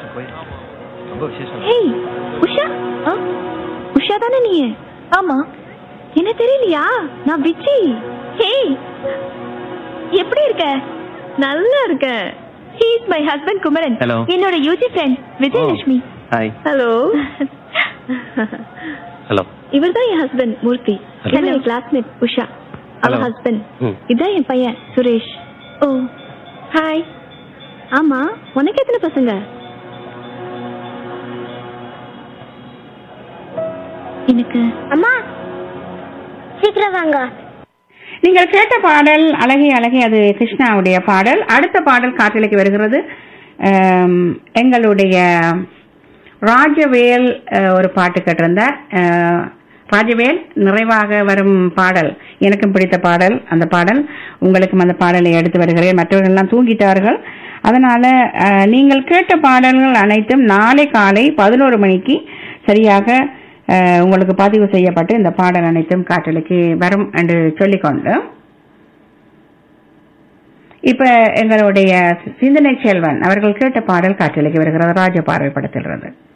போய் ரொம்ப விசேஷம் ஹேய் உஷா ஆ? உஷா தானே நீ ஆமா என்ன தெரியலையா நான் விச்சி ஹேய் எப்படி இருக்க நல்லா இருக்க he is my husband Kumaran Hello. என்னோட UG friend Vijayalakshmi hi hello hello இவர் தான் என் ஹஸ்பண்ட் மூர்த்தி Hello. இவன் என் கிளாஸ்மேட் உஷா அவ Hello. ஹஸ்பண்ட் ம். இதான் என் பையன் சுரேஷ் ஓ ஹாய் ஆமா உனக்கு எத்தனை பசங்க எனக்கு அம்மா சீக்கிரம் வாங்க நீங்கள் கேட்ட பாடல் அழகே அழகே அது கிருஷ்ணாவுடைய பாடல் அடுத்த பாடல் காற்றலைக்கு வருகிறது ஆம், எங்களுடைய ராஜவேல் அஹ், ஒரு பாட்டு கேட்டிருந்தார் அஹ், ராஜவேல் நிறைவாக வரும் பாடல் எனக்கும் பிடித்த பாடல் அந்த பாடல் உங்களுக்கும் அந்த பாடலை எடுத்து வருகிறேன் மற்றவர்கள் எல்லாம் தூங்கிட்டார்கள் அதனால அஹ், நீங்கள் கேட்ட பாடல்கள் அனைத்தும் நாளை காலை பதினோரு மணிக்கு சரியாக அஹ், உங்களுக்கு பதிவு செய்யப்பட்டு இந்த பாடல் அனைத்தும் காற்றலைக்கு வரும் என்று சொல்லிக்கொண்டு இப்ப எங்களுடைய சிந்தனை செல்வன் அவர்கள் கேட்ட பாடல் காற்றலைக்கு வருகிறது ராஜபார்வை படத்திலிருந்து